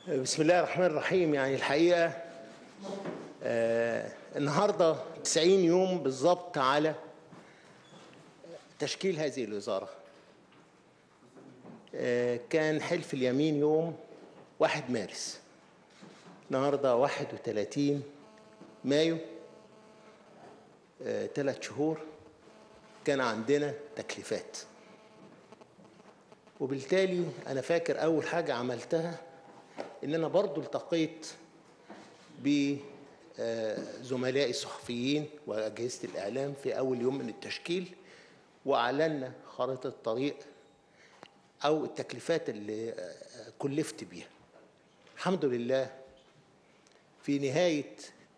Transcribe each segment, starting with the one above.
بسم الله الرحمن الرحيم يعني الحقيقة آه النهاردة 90 يوم بالضبط على تشكيل هذه الوزارة آه كان حلف اليمين يوم 1 مارس النهاردة 31 مايو آه ثلاث شهور كان عندنا تكليفات وبالتالي أنا فاكر أول حاجة عملتها ان انا برضو التقيت بزملائي الصحفيين واجهزه الاعلام في اول يوم من التشكيل واعلنا خارطه الطريق او التكليفات اللي كلفت بيها الحمد لله في نهايه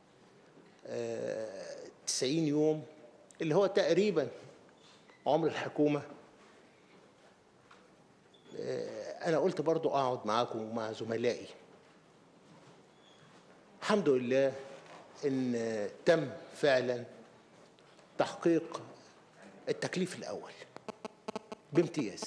90 يوم اللي هو تقريبا عمر الحكومه انا قلت برضو اقعد معاكم ومع زملائي الحمد لله ان تم فعلا تحقيق التكليف الاول بامتياز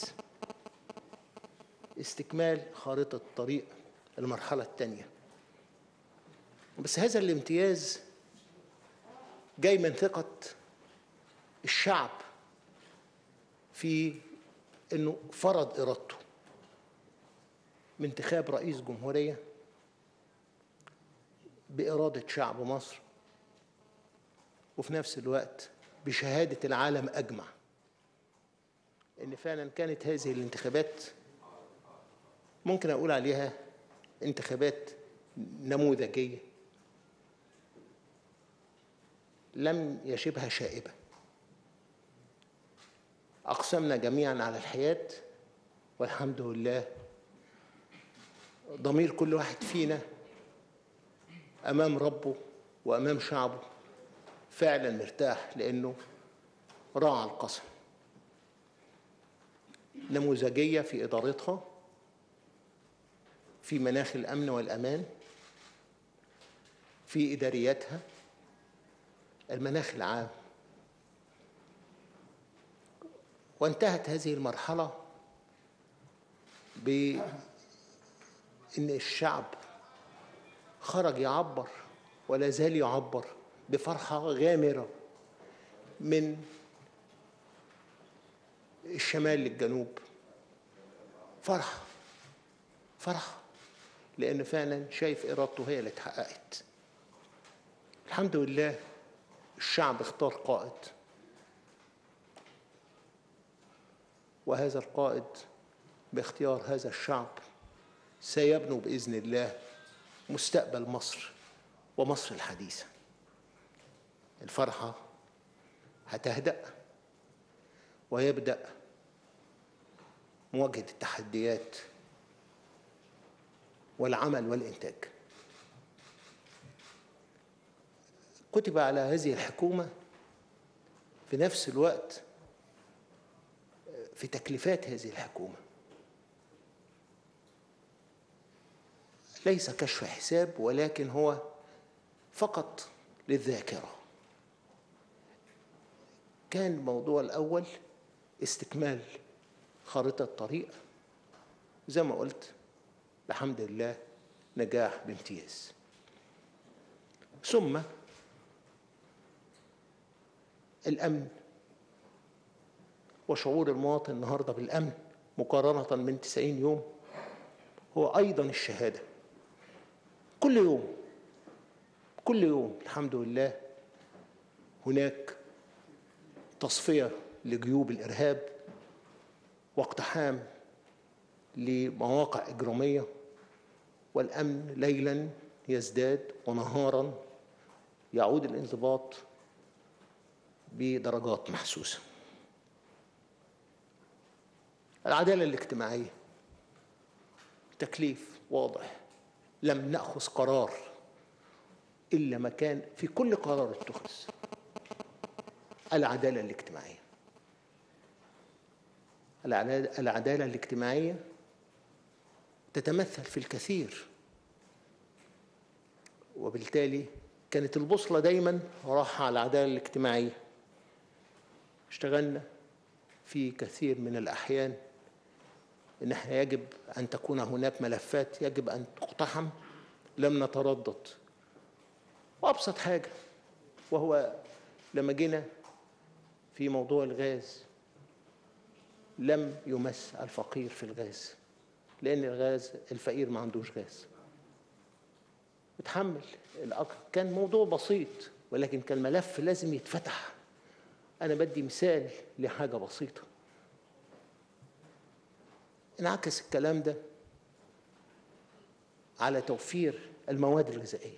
استكمال خارطه الطريق المرحله الثانيه بس هذا الامتياز جاي من ثقه الشعب في انه فرض ارادته بانتخاب رئيس جمهوريه باراده شعب مصر وفي نفس الوقت بشهاده العالم اجمع ان فعلا كانت هذه الانتخابات ممكن اقول عليها انتخابات نموذجيه لم يشبها شائبه أقسمنا جميعا على الحياة والحمد لله ضمير كل واحد فينا أمام ربه وأمام شعبه فعلا مرتاح لأنه راعى القسم نموذجية في إدارتها في مناخ الأمن والأمان في إدارياتها المناخ العام وانتهت هذه المرحلة بأن الشعب خرج يعبر ولا زال يعبر بفرحة غامرة من الشمال للجنوب فرحة فرحة لأن فعلا شايف إرادته هي اللي اتحققت الحمد لله الشعب اختار قائد وهذا القائد باختيار هذا الشعب سيبنوا باذن الله مستقبل مصر ومصر الحديثه الفرحه هتهدا ويبدا مواجهه التحديات والعمل والانتاج كتب على هذه الحكومه في نفس الوقت في تكليفات هذه الحكومه ليس كشف حساب ولكن هو فقط للذاكره كان الموضوع الاول استكمال خارطه الطريق زي ما قلت الحمد لله نجاح بامتياز ثم الامن وشعور المواطن النهارده بالامن مقارنه من 90 يوم هو ايضا الشهاده كل يوم كل يوم الحمد لله هناك تصفيه لجيوب الارهاب واقتحام لمواقع اجراميه والامن ليلا يزداد ونهارا يعود الانضباط بدرجات محسوسه العدالة الاجتماعية تكليف واضح لم نأخذ قرار إلا ما كان في كل قرار اتخذ العدالة الاجتماعية العدالة الاجتماعية تتمثل في الكثير وبالتالي كانت البوصلة دايما راحة على العدالة الاجتماعية اشتغلنا في كثير من الأحيان ان احنا يجب ان تكون هناك ملفات يجب ان تقتحم لم نتردد وابسط حاجه وهو لما جينا في موضوع الغاز لم يمس الفقير في الغاز لان الغاز الفقير ما عندوش غاز اتحمل كان موضوع بسيط ولكن كان ملف لازم يتفتح انا بدي مثال لحاجه بسيطه انعكس الكلام ده على توفير المواد الغذائيه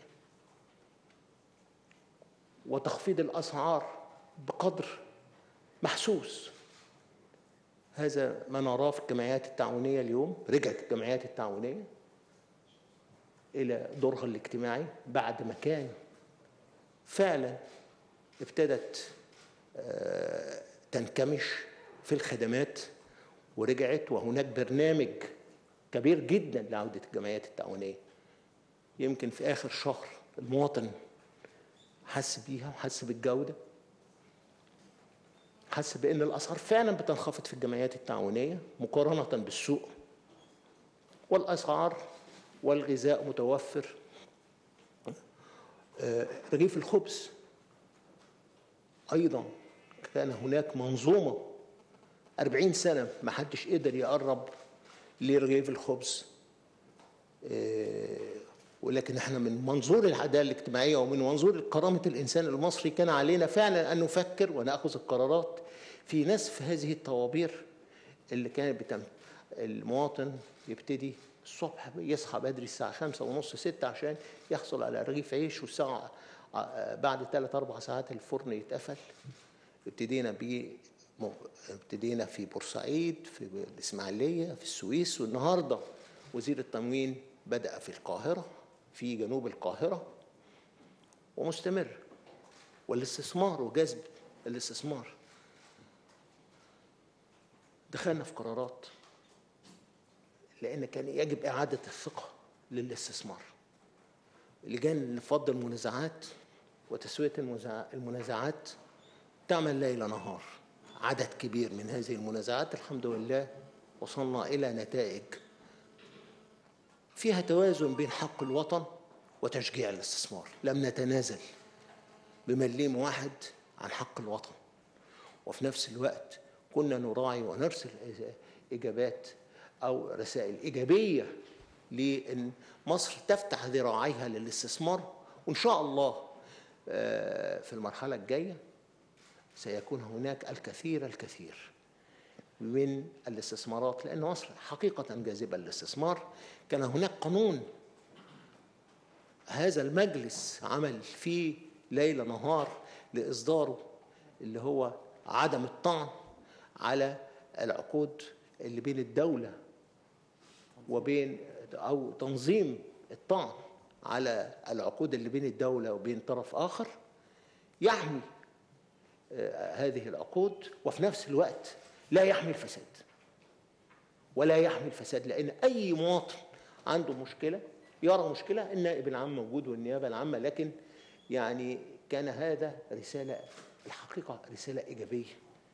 وتخفيض الاسعار بقدر محسوس هذا ما نراه في الجمعيات التعاونيه اليوم رجعت الجمعيات التعاونيه الى دورها الاجتماعي بعد ما كان فعلا ابتدت تنكمش في الخدمات ورجعت وهناك برنامج كبير جدا لعودة الجمعيات التعاونية يمكن في آخر شهر المواطن حس بيها وحس بالجودة حس بأن الأسعار فعلا بتنخفض في الجمعيات التعاونية مقارنة بالسوق والأسعار والغذاء متوفر رغيف الخبز أيضا كان هناك منظومة أربعين سنة ما حدش قدر يقرب لرغيف الخبز ولكن احنا من منظور العدالة الاجتماعية ومن منظور كرامة الإنسان المصري كان علينا فعلا أن نفكر ونأخذ القرارات في نسف هذه الطوابير اللي كانت بتم المواطن يبتدي الصبح يصحى بدري الساعة خمسة ونص ستة عشان يحصل على رغيف عيش والساعة بعد ثلاث أربع ساعات الفرن يتقفل ابتدينا ب ابتدينا في بورسعيد في الإسماعيلية في السويس والنهاردة وزير التموين بدأ في القاهرة في جنوب القاهرة ومستمر والاستثمار وجذب الاستثمار دخلنا في قرارات لأن كان يجب إعادة الثقة للاستثمار لجان لفض المنازعات وتسوية المنازعات تعمل ليل نهار عدد كبير من هذه المنازعات الحمد لله وصلنا إلى نتائج فيها توازن بين حق الوطن وتشجيع الاستثمار لم نتنازل بمليم واحد عن حق الوطن وفي نفس الوقت كنا نراعي ونرسل إجابات أو رسائل إيجابية لأن مصر تفتح ذراعيها للاستثمار وإن شاء الله في المرحلة الجاية سيكون هناك الكثير الكثير من الاستثمارات لأن مصر حقيقة جاذبة للاستثمار كان هناك قانون هذا المجلس عمل فيه ليل نهار لإصداره اللي هو عدم الطعن على العقود اللي بين الدولة وبين أو تنظيم الطعن على العقود اللي بين الدولة وبين طرف آخر يحمي هذه العقود وفي نفس الوقت لا يحمي الفساد ولا يحمي الفساد لأن أي مواطن عنده مشكلة يرى مشكلة النائب العام موجود والنيابة العامة لكن يعني كان هذا رسالة الحقيقة رسالة إيجابية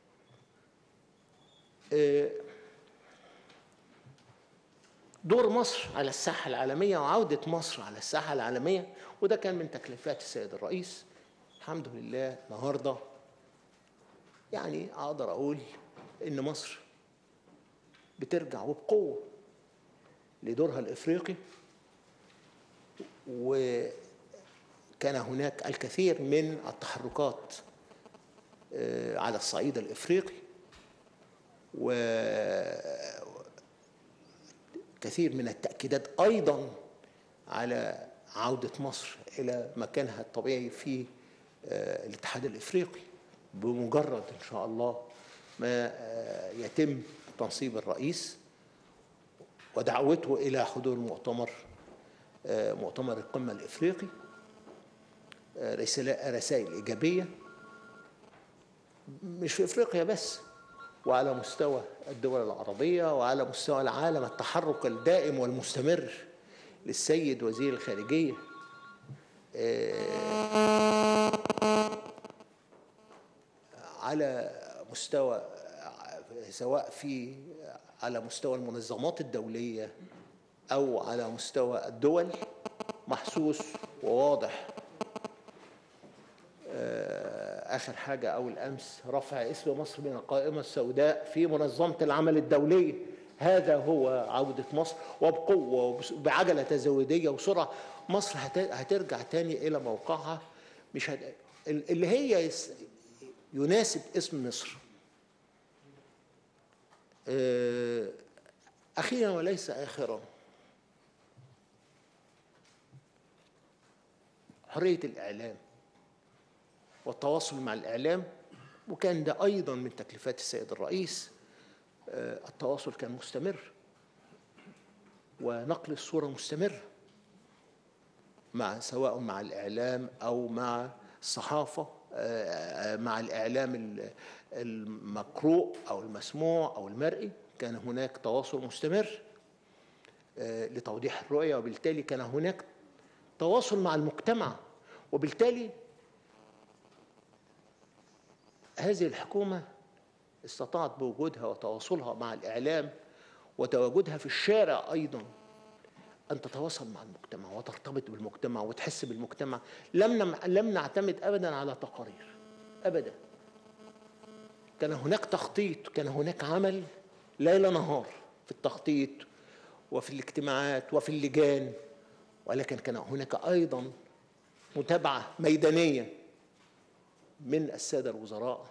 دور مصر على الساحة العالمية وعودة مصر على الساحة العالمية وده كان من تكليفات السيد الرئيس الحمد لله النهاردة يعني أقدر أقول إن مصر بترجع وبقوة لدورها الإفريقي وكان هناك الكثير من التحركات على الصعيد الإفريقي وكثير من التأكيدات أيضا على عودة مصر إلى مكانها الطبيعي في الاتحاد الإفريقي بمجرد إن شاء الله ما يتم تنصيب الرئيس ودعوته إلى حضور مؤتمر مؤتمر القمة الإفريقي رسائل إيجابية مش في إفريقيا بس وعلى مستوى الدول العربية وعلى مستوى العالم التحرك الدائم والمستمر للسيد وزير الخارجية على مستوى سواء في على مستوى المنظمات الدولية أو على مستوى الدول محسوس وواضح آه، آخر حاجة أول أمس رفع اسم مصر من القائمة السوداء في منظمة العمل الدولية هذا هو عودة مصر وبقوة وبعجلة تزويدية وسرعة مصر هترجع تاني إلى موقعها مش هت... اللي هي يناسب اسم مصر آه، أخيرا وليس آخرا حرية الإعلام والتواصل مع الإعلام وكان ده أيضا من تكليفات السيد الرئيس آه، التواصل كان مستمر ونقل الصورة مستمر مع سواء مع الإعلام أو مع الصحافة آه، مع الإعلام المقروء أو المسموع أو المرئي كان هناك تواصل مستمر آه، لتوضيح الرؤية وبالتالي كان هناك تواصل مع المجتمع وبالتالي هذه الحكومة استطاعت بوجودها وتواصلها مع الإعلام وتواجدها في الشارع أيضا أن تتواصل مع المجتمع وترتبط بالمجتمع وتحس بالمجتمع لم لم نعتمد أبدا على تقارير أبدا كان هناك تخطيط كان هناك عمل ليل نهار في التخطيط وفي الاجتماعات وفي اللجان ولكن كان هناك أيضا متابعة ميدانية من السادة الوزراء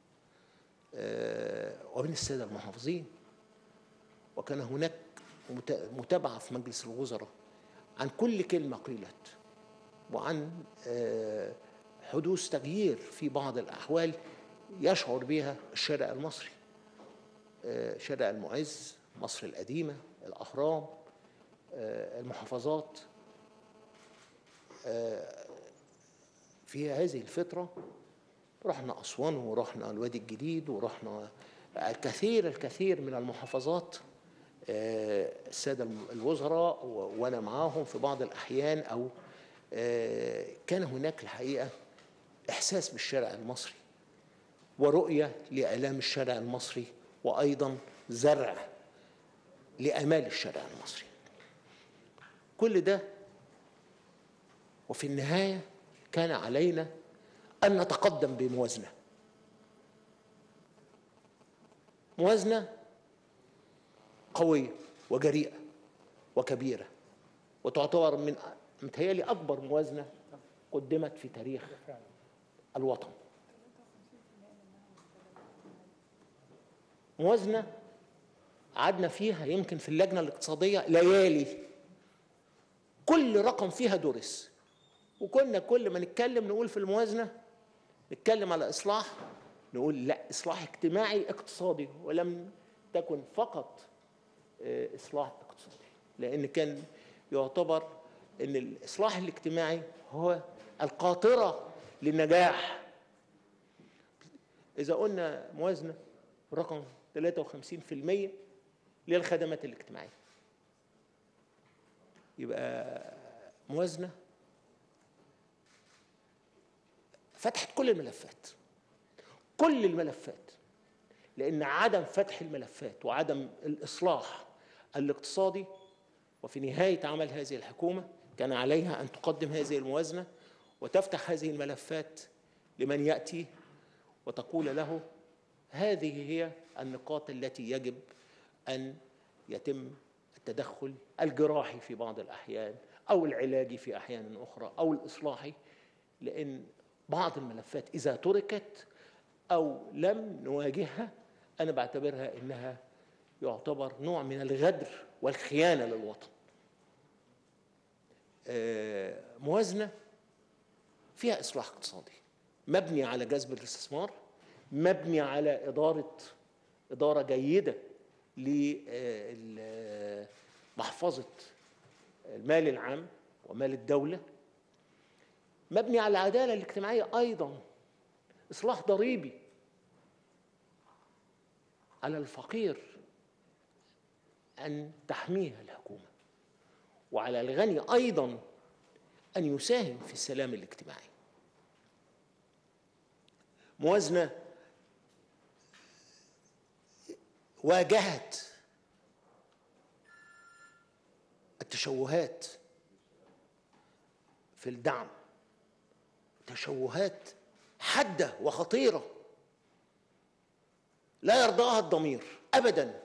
آه، ومن السادة المحافظين وكان هناك متابعة في مجلس الوزراء عن كل كلمة قيلت وعن آه، حدوث تغيير في بعض الأحوال يشعر بها الشارع المصري آه، شارع المعز مصر القديمة الأهرام المحافظات في هذه الفترة رحنا أسوان ورحنا الوادي الجديد ورحنا الكثير الكثير من المحافظات آه، السادة الوزراء وأنا معاهم في بعض الأحيان أو آه، كان هناك الحقيقة إحساس بالشارع المصري ورؤية لآلام الشارع المصري وأيضا زرع لآمال الشارع المصري كل ده وفي النهاية كان علينا أن نتقدم بموازنة موازنة قوية وجريئة وكبيرة وتعتبر من متهيألي أكبر موازنة قدمت في تاريخ الوطن موازنة قعدنا فيها يمكن في اللجنة الاقتصادية ليالي كل رقم فيها درس وكنا كل ما نتكلم نقول في الموازنة نتكلم على إصلاح نقول لا إصلاح اجتماعي اقتصادي ولم تكن فقط آه، إصلاح اقتصادي لأن كان يعتبر أن الإصلاح الاجتماعي هو القاطرة للنجاح إذا قلنا موازنة رقم 53% للخدمات الاجتماعية يبقى موازنة فتحت كل الملفات كل الملفات لأن عدم فتح الملفات وعدم الإصلاح الاقتصادي وفي نهاية عمل هذه الحكومة كان عليها أن تقدم هذه الموازنة وتفتح هذه الملفات لمن يأتي وتقول له هذه هي النقاط التي يجب أن يتم التدخل الجراحي في بعض الأحيان أو العلاجي في أحيان أخرى أو الإصلاحي لأن بعض الملفات إذا تركت أو لم نواجهها أنا بعتبرها إنها يعتبر نوع من الغدر والخيانة للوطن آه، موازنة فيها إصلاح اقتصادي مبني على جذب الاستثمار مبني على إدارة إدارة جيدة لمحفظة المال العام ومال الدولة مبني على العدالة الاجتماعية أيضا إصلاح ضريبي على الفقير أن تحميها الحكومة وعلى الغني أيضا أن يساهم في السلام الاجتماعي موازنة واجهت التشوهات في الدعم تشوهات حاده وخطيره لا يرضاها الضمير ابدا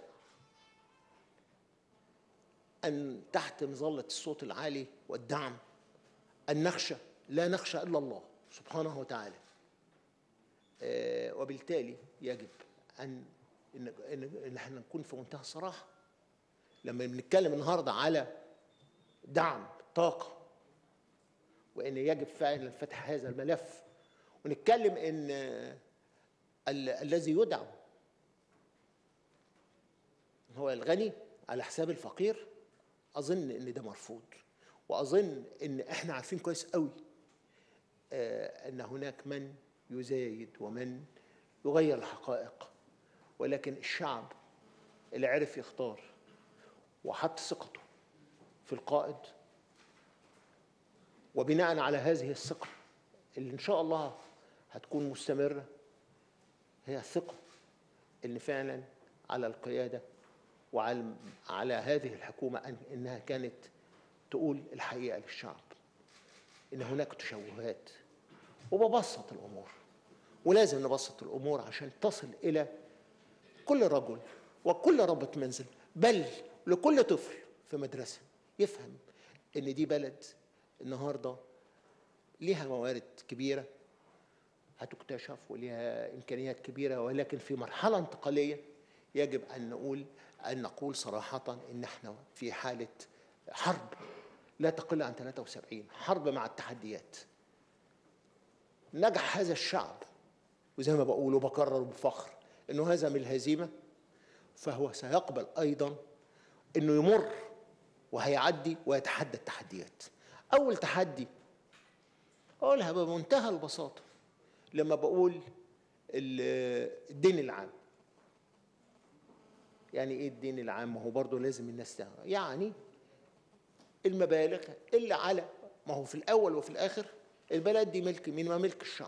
ان تحت مظله الصوت العالي والدعم ان نخشى لا نخشى الا الله سبحانه وتعالى آه، وبالتالي يجب ان ان ان احنا نكون في منتهى الصراحه لما بنتكلم النهارده على دعم طاقه وان يجب فعلا فتح هذا الملف ونتكلم ان ال- الذي يدعم هو الغني على حساب الفقير اظن ان ده مرفوض واظن ان احنا عارفين كويس قوي آه، ان هناك من يزايد ومن يغير الحقائق ولكن الشعب اللي عرف يختار وحط ثقته في القائد وبناء على هذه الثقة اللي إن شاء الله هتكون مستمرة هي الثقة إن فعلا على القيادة وعلى على هذه الحكومة أن إنها كانت تقول الحقيقة للشعب إن هناك تشوهات وببسط الأمور ولازم نبسط الأمور عشان تصل إلى كل رجل وكل ربة منزل بل لكل طفل في مدرسة يفهم إن دي بلد النهارده ليها موارد كبيرة هتكتشف وليها إمكانيات كبيرة ولكن في مرحلة انتقالية يجب أن نقول أن نقول صراحة إن احنا في حالة حرب لا تقل عن 73 حرب مع التحديات نجح هذا الشعب وزي ما بقول وبكرر بفخر انه هزم الهزيمه فهو سيقبل ايضا انه يمر وهيعدي ويتحدى التحديات اول تحدي اقولها بمنتهى البساطه لما بقول ال- الدين العام يعني ايه الدين العام ما هو برضه لازم الناس تعرف يعني المبالغ اللي على ما هو في الاول وفي الاخر البلد دي ملك مين ما ملك الشعب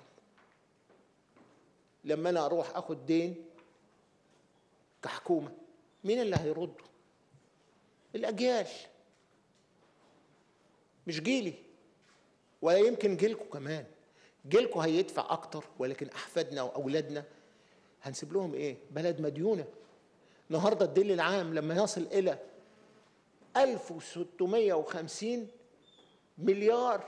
لما انا اروح اخد دين كحكومه مين اللي هيرده الاجيال مش جيلي ولا يمكن جيلكم كمان جيلكم هيدفع اكتر ولكن احفادنا واولادنا هنسيب لهم ايه بلد مديونه النهارده الدين العام لما يصل الى 1650 مليار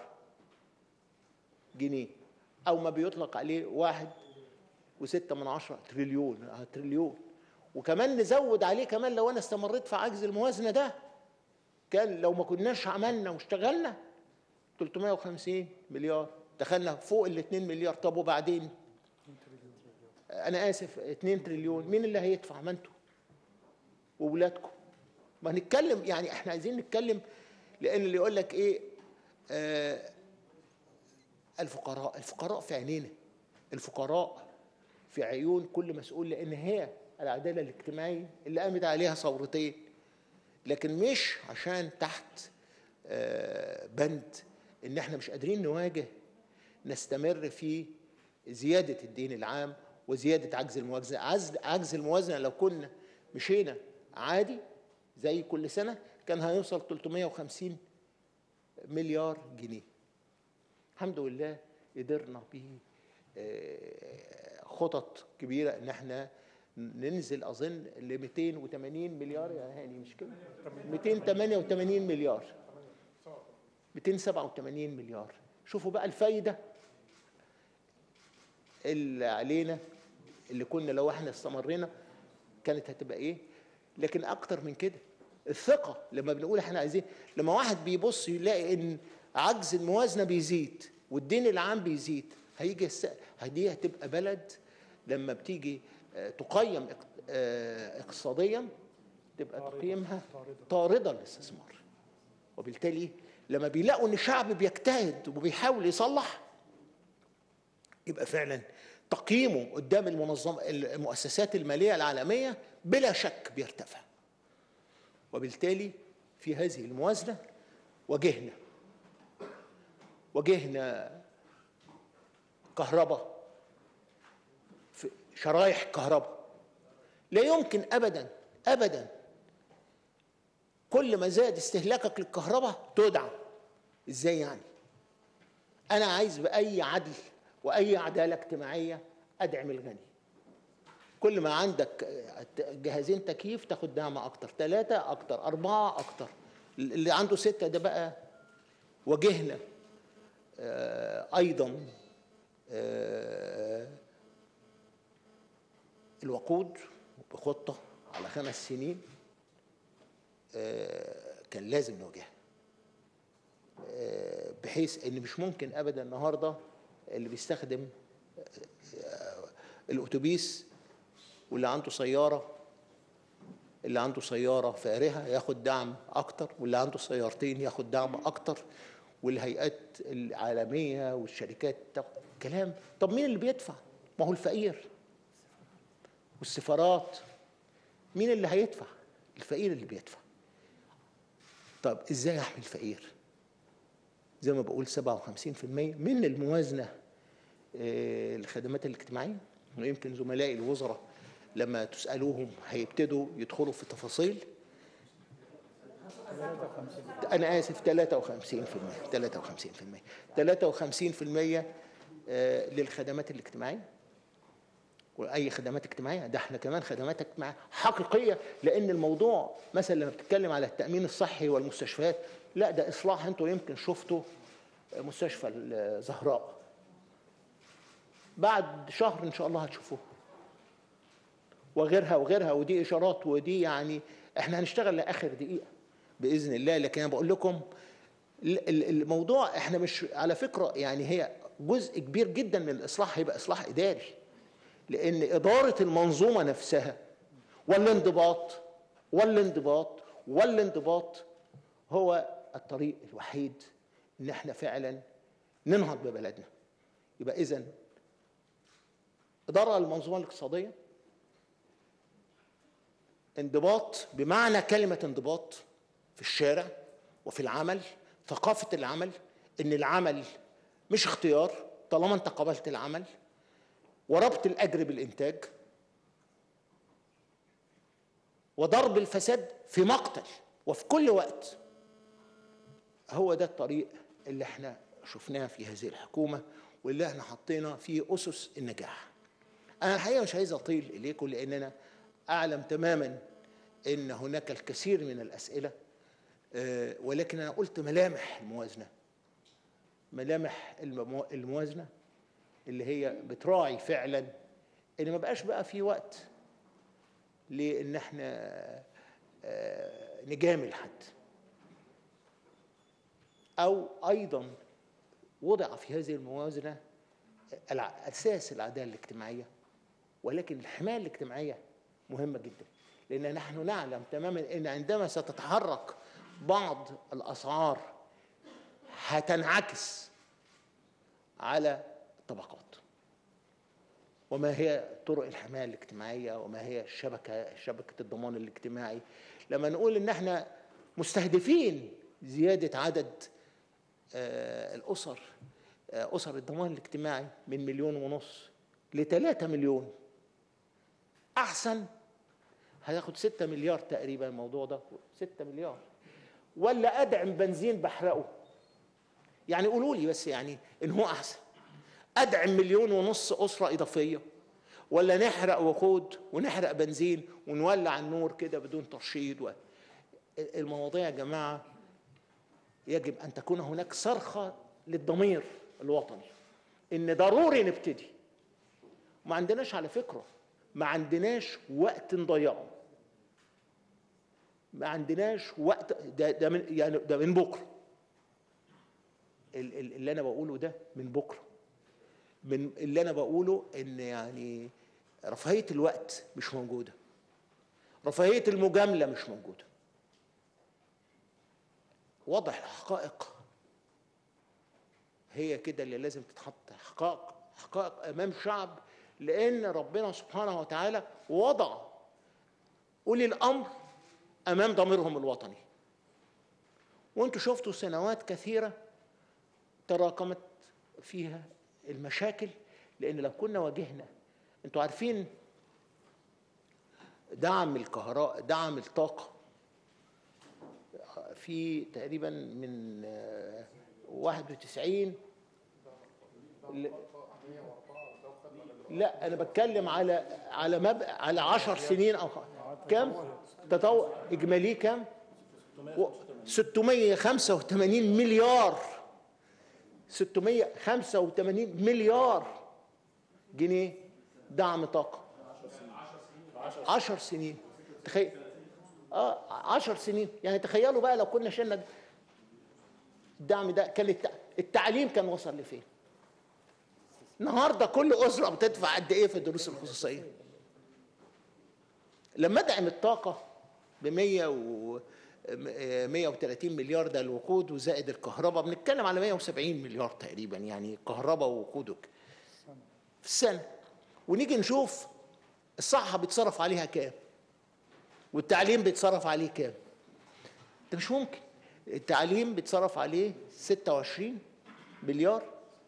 جنيه او ما بيطلق عليه واحد وستة من عشرة تريليون آه، تريليون وكمان نزود عليه كمان لو انا استمريت في عجز الموازنه ده كان لو ما كناش عملنا واشتغلنا 350 مليار دخلنا فوق ال 2 مليار طب وبعدين انا اسف 2 تريليون مين اللي هيدفع ما انتوا واولادكم ما نتكلم يعني احنا عايزين نتكلم لان اللي يقول لك ايه آه الفقراء الفقراء في عينينا الفقراء في عيون كل مسؤول لان هي العداله الاجتماعيه اللي قامت عليها ثورتين لكن مش عشان تحت آه، بند ان احنا مش قادرين نواجه نستمر في زياده الدين العام وزياده عجز الموازنه عجز عجز الموازنه لو كنا مشينا عادي زي كل سنه كان هيوصل 350 مليار جنيه الحمد لله قدرنا ب خطط كبيره ان احنا ننزل اظن ل 280 مليار يا هاني مش كده 288 مليار 287 مليار شوفوا بقى الفايده اللي علينا اللي كنا لو احنا استمرينا كانت هتبقى ايه لكن اكتر من كده الثقه لما بنقول احنا عايزين لما واحد بيبص يلاقي ان عجز الموازنه بيزيد والدين العام بيزيد هيجي الس... دي هتبقى بلد لما بتيجي آه، تقيم اق- آه، اقتصاديا تبقى تقييمها طارده للاستثمار وبالتالي لما بيلاقوا ان الشعب بيجتهد وبيحاول يصلح يبقى فعلا تقييمه قدام المنظمه المؤسسات الماليه العالميه بلا شك بيرتفع وبالتالي في هذه الموازنه واجهنا واجهنا كهرباء في شرايح كهرباء لا يمكن ابدا ابدا كل ما زاد استهلاكك للكهرباء تدعم ازاي يعني انا عايز باي عدل واي عداله اجتماعيه ادعم الغني كل ما عندك جهازين تكييف تاخد دعم اكتر ثلاثه اكتر اربعه اكتر اللي عنده سته ده بقى واجهنا آه، ايضا آه، الوقود بخطه على خمس سنين آه، كان لازم نواجهها آه، بحيث ان مش ممكن ابدا النهارده اللي بيستخدم آه، الاتوبيس واللي عنده سياره اللي عنده سياره فارهه ياخد دعم اكتر واللي عنده سيارتين ياخد دعم اكتر والهيئات العالميه والشركات تاخد كلام طب مين اللي بيدفع ما هو الفقير والسفارات مين اللي هيدفع الفقير اللي بيدفع طب ازاي احمي الفقير زي ما بقول 57% من الموازنه آه، الخدمات الاجتماعيه ويمكن زملائي الوزراء لما تسالوهم هيبتدوا يدخلوا في تفاصيل انا اسف 53% 53% 53% آه، للخدمات الاجتماعيه واي خدمات اجتماعيه ده احنا كمان خدمات اجتماعيه حقيقيه لان الموضوع مثلا لما بتتكلم على التامين الصحي والمستشفيات لا ده اصلاح انتوا يمكن شفتوا مستشفى الزهراء بعد شهر ان شاء الله هتشوفوه وغيرها وغيرها ودي اشارات ودي يعني احنا هنشتغل لاخر دقيقه باذن الله لكن انا بقول لكم ال- ال- الموضوع احنا مش على فكره يعني هي جزء كبير جدا من الاصلاح هيبقى اصلاح اداري لان اداره المنظومه نفسها والانضباط والانضباط والانضباط هو الطريق الوحيد ان احنا فعلا ننهض ببلدنا يبقى اذا اداره المنظومه الاقتصاديه انضباط بمعنى كلمه انضباط في الشارع وفي العمل ثقافه العمل ان العمل مش اختيار طالما انت قبلت العمل وربط الاجر بالانتاج وضرب الفساد في مقتل وفي كل وقت هو ده الطريق اللي احنا شفناه في هذه الحكومه واللي احنا حطينا فيه اسس النجاح انا الحقيقه مش عايز اطيل اليكم لان انا اعلم تماما ان هناك الكثير من الاسئله آه، ولكن انا قلت ملامح الموازنه ملامح الممو- الموازنه اللي هي بتراعي فعلا ان ما بقاش بقى في وقت لان احنا آه، نجامل حد او ايضا وضع في هذه الموازنه الع- اساس العداله الاجتماعيه ولكن الحمايه الاجتماعيه مهمه جدا لان نحن نعلم تماما ان عندما ستتحرك بعض الاسعار هتنعكس على الطبقات وما هي طرق الحمايه الاجتماعيه وما هي الشبكه شبكه الضمان الاجتماعي لما نقول ان احنا مستهدفين زياده عدد آه، الاسر آه، اسر الضمان الاجتماعي من مليون ونص لثلاثة مليون احسن هياخد ستة مليار تقريبا الموضوع ده ستة مليار ولا ادعم بنزين بحرقه يعني قولوا لي بس يعني ان هو احسن ادعم مليون ونص اسره اضافيه ولا نحرق وقود ونحرق بنزين ونولع النور كده بدون ترشيد و... المواضيع يا جماعه يجب ان تكون هناك صرخه للضمير الوطني ان ضروري نبتدي ما عندناش على فكره ما عندناش وقت نضيعه ما عندناش وقت ده, ده من يعني ده من بكره ال- ال- اللي انا بقوله ده من بكره من اللي انا بقوله ان يعني رفاهيه الوقت مش موجوده رفاهيه المجامله مش موجوده وضح الحقائق هي كده اللي لازم تتحط حقائق حقائق امام شعب لان ربنا سبحانه وتعالى وضع اولي الامر امام ضميرهم الوطني وانتم شفتوا سنوات كثيره تراكمت فيها المشاكل لان لو كنا واجهنا انتوا عارفين دعم الكهرباء دعم الطاقه في تقريبا من آه، 91 ل- لا انا بتكلم على على مب... على 10 سنين او خ- كم تطور اجمالي كم و- 685 مليار 685 مليار جنيه دعم طاقه 10 سنين تخيل اه 10 سنين يعني تخيلوا بقى لو كنا شلنا الدعم ده كان التع- التعليم كان وصل لفين النهارده كل اسره بتدفع قد ايه في الدروس الخصوصيه لما ادعم الطاقه ب 100 و 130 مليار ده الوقود وزائد الكهرباء بنتكلم على 170 مليار تقريبا يعني كهرباء ووقود وك- في السنه ونيجي نشوف الصحه بيتصرف عليها كام والتعليم بيتصرف عليه كام ده مش ممكن التعليم بيتصرف عليه 26 مليار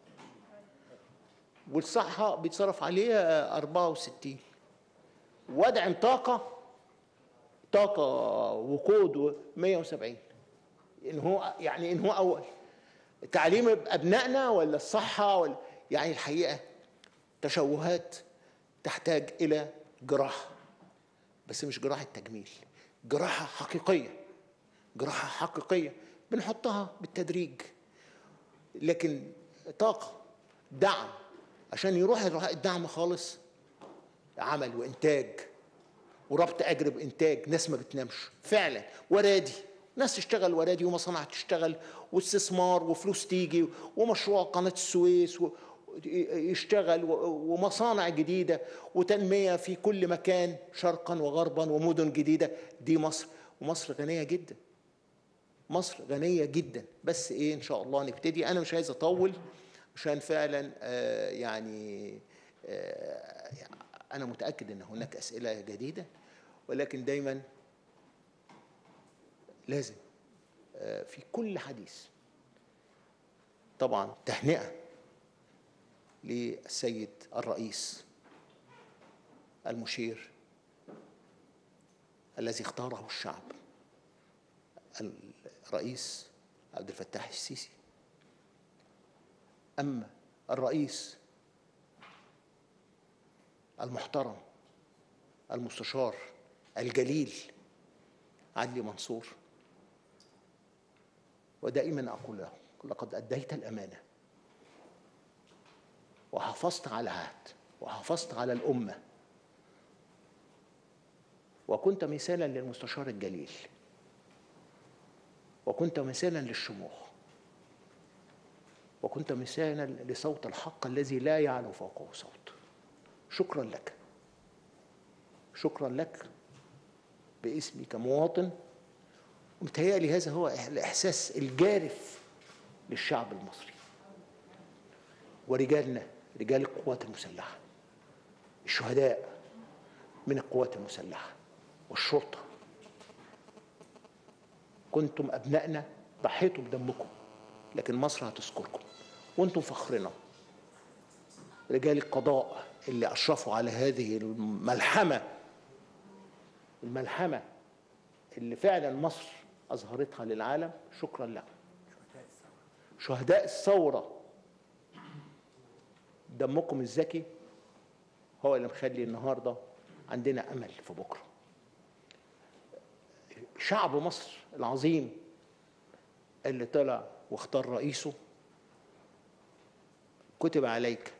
والصحة بيتصرف عليها 64 وادعم طاقة طاقة وقود 170 إن هو يعني إن هو أول تعليم أبنائنا ولا الصحة ولا يعني الحقيقة تشوهات تحتاج إلى جراحة بس مش جراحة تجميل جراحة حقيقية جراحة حقيقية بنحطها بالتدريج لكن طاقة دعم عشان يروح يروح الدعم خالص عمل وإنتاج وربط أجر بإنتاج ناس ما بتنامش فعلا ورادي ناس تشتغل ورادي ومصانع تشتغل واستثمار وفلوس تيجي ومشروع قناة السويس و يشتغل و- ومصانع جديدة وتنمية في كل مكان شرقا وغربا ومدن جديدة دي مصر ومصر غنية جدا مصر غنية جدا بس ايه ان شاء الله نبتدي انا مش عايز اطول عشان فعلا آه يعني آه انا متأكد ان هناك اسئلة جديدة ولكن دايما لازم آه في كل حديث طبعا تهنئة للسيد الرئيس المشير الذي اختاره الشعب الرئيس عبد الفتاح السيسي أما الرئيس المحترم المستشار الجليل عدلي منصور ودائما أقول له لقد أديت الأمانة وحافظت على العهد وحافظت على الأمة وكنت مثالا للمستشار الجليل وكنت مثالا للشموخ وكنت مثالا لصوت الحق الذي لا يعلو فوقه صوت شكرا لك شكرا لك باسمي كمواطن ومتهيألي هذا هو الإحساس الجارف للشعب المصري ورجالنا رجال القوات المسلحة الشهداء من القوات المسلحة والشرطة كنتم أبنائنا ضحيتوا بدمكم لكن مصر هتذكركم وانتم فخرنا رجال القضاء اللي أشرفوا على هذه الملحمة الملحمة اللي فعلا مصر أظهرتها للعالم شكرا لكم شهداء الثورة دمكم الذكي هو اللي مخلي النهارده عندنا امل في بكره شعب مصر العظيم اللي طلع واختار رئيسه كتب عليك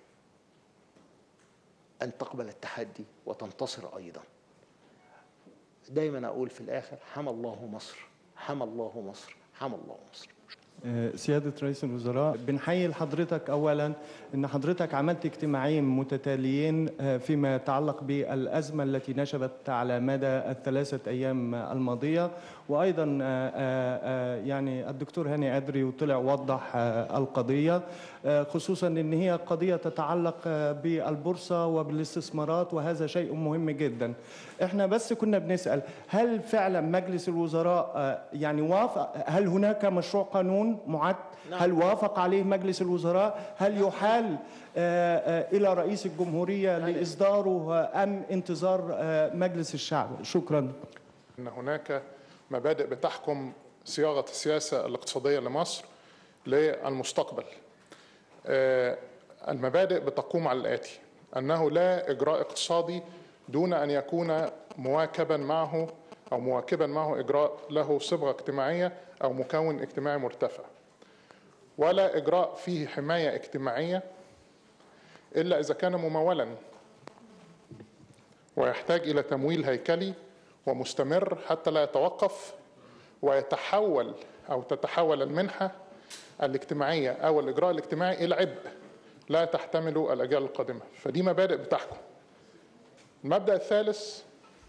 ان تقبل التحدي وتنتصر ايضا دايما اقول في الاخر حمى الله مصر حمى الله مصر حمى الله مصر سيادة رئيس الوزراء بنحيي لحضرتك أولا أن حضرتك عملت اجتماعين متتاليين فيما يتعلق بالأزمة التي نشبت على مدى الثلاثة أيام الماضية وأيضا يعني الدكتور هاني أدري وطلع وضح القضية خصوصا أن هي قضية تتعلق بالبورصة وبالاستثمارات وهذا شيء مهم جدا احنا بس كنا بنسأل هل فعلا مجلس الوزراء يعني وافق هل هناك مشروع قانون معد نعم. هل وافق عليه مجلس الوزراء هل يحال آه، آه، إلى رئيس الجمهورية لإصداره آه، أم انتظار آه، مجلس الشعب شكرا ان هناك مبادئ بتحكم صياغة السياسة الاقتصادية لمصر للمستقبل آه، المبادئ بتقوم على الآتي أنه لا إجراء اقتصادي دون أن يكون مواكبا معه أو مواكبا معه إجراء له صبغة اجتماعية أو مكون اجتماعي مرتفع ولا إجراء فيه حماية اجتماعية إلا إذا كان ممولا ويحتاج إلى تمويل هيكلي ومستمر حتى لا يتوقف ويتحول أو تتحول المنحة الاجتماعية أو الإجراء الاجتماعي إلى عبء لا تحتمل الأجيال القادمة فدي مبادئ بتحكم المبدأ الثالث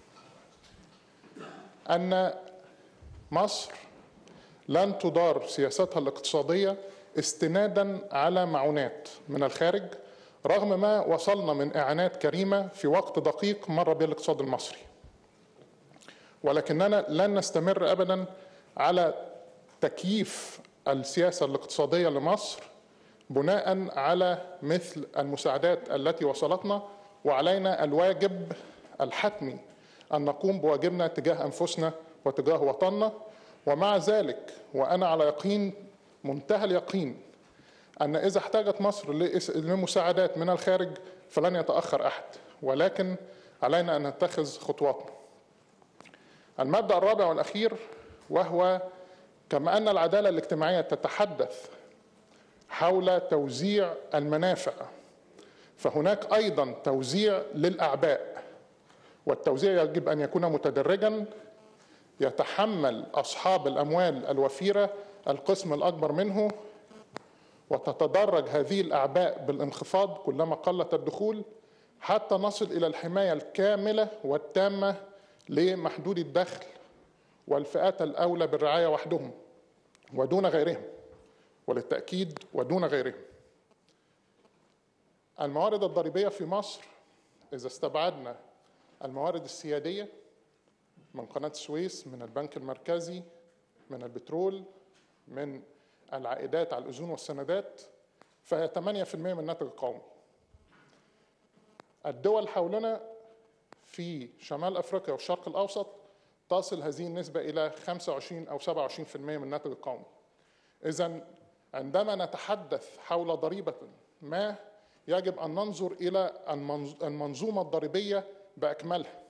أن مصر لن تدار سياستها الاقتصادية استنادا على معونات من الخارج رغم ما وصلنا من إعانات كريمة في وقت دقيق مر به الاقتصاد المصري ولكننا لن نستمر أبدا على تكييف السياسة الاقتصادية لمصر بناء على مثل المساعدات التي وصلتنا وعلينا الواجب الحتمي أن نقوم بواجبنا تجاه أنفسنا وتجاه وطننا ومع ذلك وأنا على يقين منتهى اليقين أن إذا احتاجت مصر لمساعدات من الخارج فلن يتأخر أحد ولكن علينا أن نتخذ خطواتنا المبدأ الرابع والأخير وهو كما أن العدالة الاجتماعية تتحدث حول توزيع المنافع فهناك أيضا توزيع للأعباء والتوزيع يجب أن يكون متدرجا يتحمل أصحاب الأموال الوفيرة القسم الأكبر منه وتتدرج هذه الأعباء بالانخفاض كلما قلت الدخول حتى نصل إلى الحماية الكاملة والتامة لمحدود الدخل والفئات الأولى بالرعاية وحدهم ودون غيرهم وللتأكيد ودون غيرهم الموارد الضريبية في مصر إذا استبعدنا الموارد السيادية من قناة السويس من البنك المركزي من البترول من العائدات على الأذون والسندات فهي 8% من الناتج القومي الدول حولنا في شمال أفريقيا والشرق الأوسط تصل هذه النسبة إلى 25 أو 27% من الناتج القومي إذا عندما نتحدث حول ضريبة ما يجب أن ننظر إلى المنظومة الضريبية بأكملها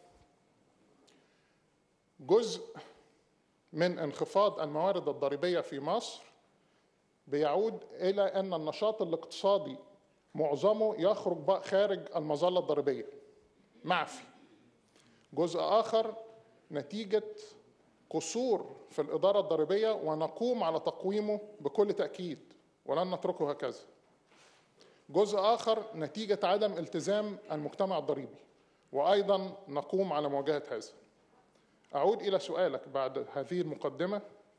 جزء من انخفاض الموارد الضريبية في مصر بيعود إلى أن النشاط الاقتصادي معظمه يخرج خارج المظلة الضريبية معفي جزء آخر نتيجة قصور في الإدارة الضريبية ونقوم على تقويمه بكل تأكيد ولن نتركه هكذا جزء آخر نتيجة عدم التزام المجتمع الضريبي وأيضا نقوم على مواجهة هذا أعود إلى سؤالك بعد هذه المقدمة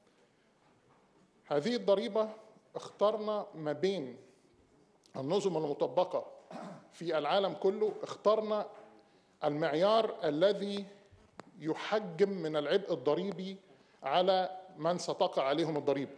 هذه الضريبة اخترنا ما بين النظم المطبقة في العالم كله اخترنا المعيار الذي يحجم من العبء الضريبي على من ستقع عليهم الضريبة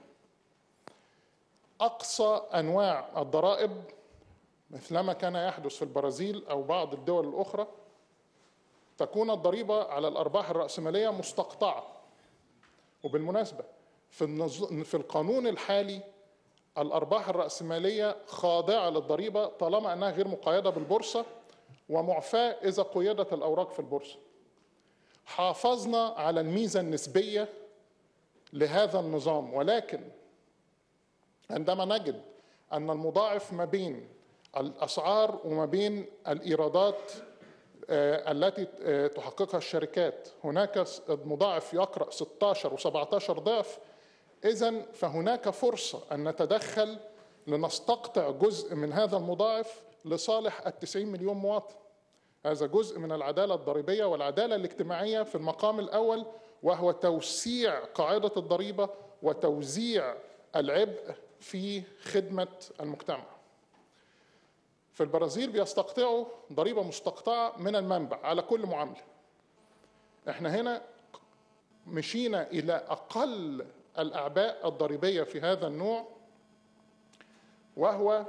أقصى أنواع الضرائب مثلما كان يحدث في البرازيل أو بعض الدول الأخرى تكون الضريبة على الأرباح الرأسمالية مستقطعة وبالمناسبة في, في القانون الحالي الأرباح الرأسمالية خاضعة للضريبة طالما أنها غير مقيدة بالبورصة ومعفاة إذا قيدت الأوراق في البورصة حافظنا على الميزة النسبية لهذا النظام ولكن عندما نجد أن المضاعف ما بين الأسعار وما بين الإيرادات التي تحققها الشركات هناك مضاعف يقرأ 16 و17 ضعف إذا فهناك فرصة أن نتدخل لنستقطع جزء من هذا المضاعف لصالح التسعين مليون مواطن هذا جزء من العدالة الضريبية والعدالة الاجتماعية في المقام الأول وهو توسيع قاعدة الضريبة وتوزيع العبء في خدمة المجتمع في البرازيل بيستقطعوا ضريبة مستقطعة من المنبع على كل معاملة احنا هنا مشينا إلى أقل الأعباء الضريبية في هذا النوع وهو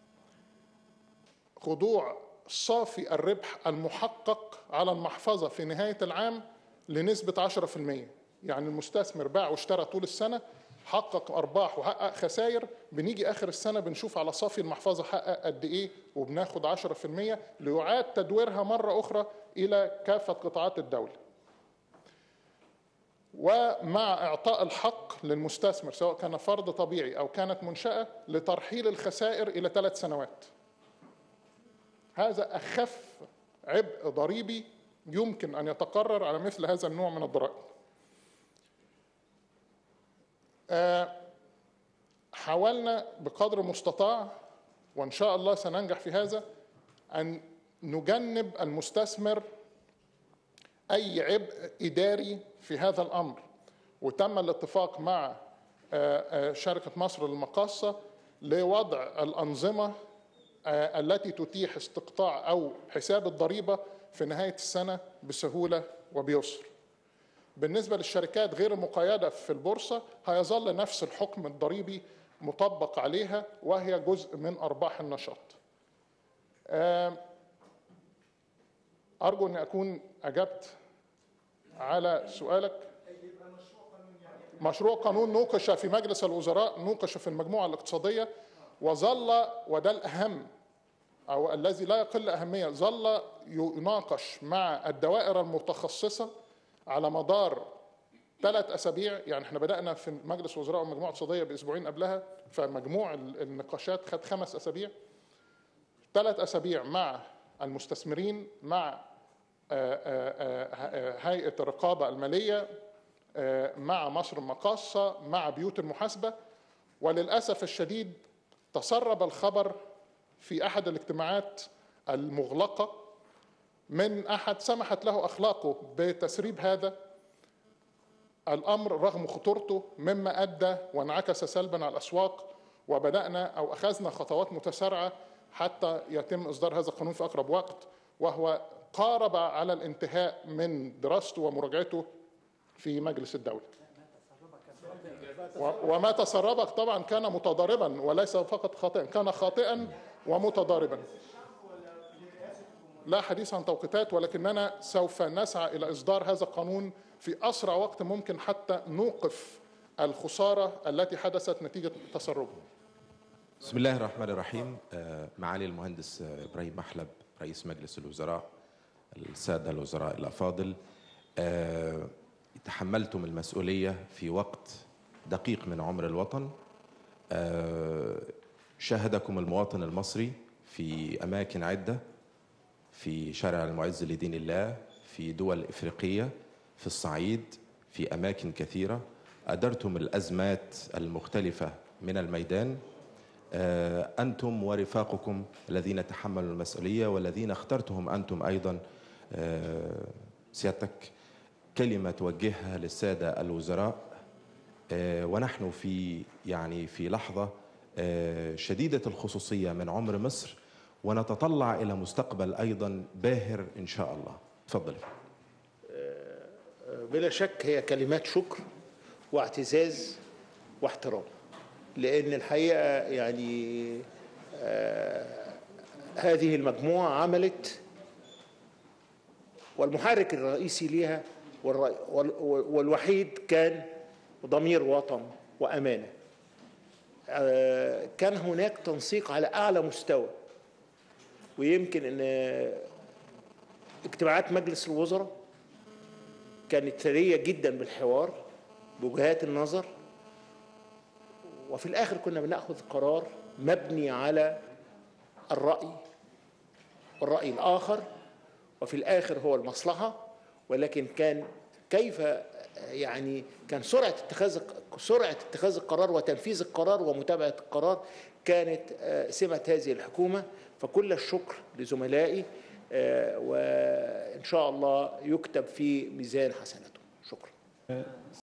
خضوع صافي الربح المحقق على المحفظة في نهاية العام لنسبة 10% يعني المستثمر باع واشترى طول السنة حقق أرباح وحقق خسائر بنيجي آخر السنة بنشوف على صافي المحفظة حقق قد إيه وبناخد 10% ليعاد تدويرها مرة أخرى إلى كافة قطاعات الدولة ومع إعطاء الحق للمستثمر سواء كان فرض طبيعي أو كانت منشأة لترحيل الخسائر إلى ثلاث سنوات هذا أخف عبء ضريبي يمكن أن يتقرر على مثل هذا النوع من الضرائب آه، حاولنا بقدر المستطاع وإن شاء الله سننجح في هذا أن نجنب المستثمر أي عبء إداري في هذا الأمر وتم الاتفاق مع آه، آه، شركة مصر للمقاصة لوضع الأنظمة آه، التي تتيح استقطاع أو حساب الضريبة في نهاية السنة بسهولة وبيسر بالنسبة للشركات غير المقيدة في البورصة هيظل نفس الحكم الضريبي مطبق عليها وهي جزء من أرباح النشاط آم، أرجو أن أكون أجبت على سؤالك مشروع قانون نوقش في مجلس الوزراء نوقش في المجموعة الاقتصادية وظل وده الأهم أو الذي لا يقل أهمية ظل يناقش مع الدوائر المتخصصة على مدار ثلاث أسابيع يعني احنا بدأنا في مجلس الوزراء والمجموعة الاقتصادية بأسبوعين قبلها فمجموع ال- النقاشات خد خمس أسابيع ثلاث أسابيع مع المستثمرين مع آه، آه، آه، هيئة الرقابة المالية آه، مع مصر المقاصة مع بيوت المحاسبة وللأسف الشديد تسرب الخبر في أحد الاجتماعات المغلقة من أحد سمحت له أخلاقه بتسريب هذا الأمر رغم خطورته مما أدى وانعكس سلبا على الأسواق وبدأنا أو أخذنا خطوات متسارعة حتى يتم إصدار هذا القانون في أقرب وقت وهو قارب على الانتهاء من دراسته ومراجعته في مجلس الدولة و- وما تسربك طبعا كان متضاربا وليس فقط خاطئا كان خاطئا ومتضاربا لا حديث عن توقيتات ولكننا سوف نسعى الى اصدار هذا القانون في اسرع وقت ممكن حتى نوقف الخساره التي حدثت نتيجه تسربه. بسم الله الرحمن الرحيم آه، معالي المهندس آه، ابراهيم محلب رئيس مجلس الوزراء الساده الوزراء الافاضل آه، تحملتم المسؤوليه في وقت دقيق من عمر الوطن آه، شاهدكم المواطن المصري في اماكن عده في شارع المعز لدين الله في دول افريقيه في الصعيد في اماكن كثيره ادرتم الازمات المختلفه من الميدان آه، أنتم ورفاقكم الذين تحملوا المسؤولية والذين اخترتهم أنتم أيضا آه، سيادتك كلمة توجهها للسادة الوزراء آه، ونحن في يعني في لحظة آه، شديدة الخصوصية من عمر مصر ونتطلع إلى مستقبل أيضا باهر إن شاء الله تفضل بلا شك هي كلمات شكر واعتزاز واحترام لأن الحقيقة يعني آه، هذه المجموعة عملت والمحرك الرئيسي ليها والر- وال- والوحيد كان ضمير وطن وأمانة آه، كان هناك تنسيق على أعلى مستوى ويمكن أن اجتماعات مجلس الوزراء كانت ثرية جدا بالحوار بوجهات النظر وفي الآخر كنا بناخذ قرار مبني على الرأي والرأي الآخر وفي الآخر هو المصلحة ولكن كان كيف يعني كان سرعة اتخاذ سرعة اتخاذ القرار وتنفيذ القرار ومتابعة القرار كانت آه، سمة هذه الحكومة فكل الشكر لزملائي آه، وإن شاء الله يكتب في ميزان حسناتهم شكرا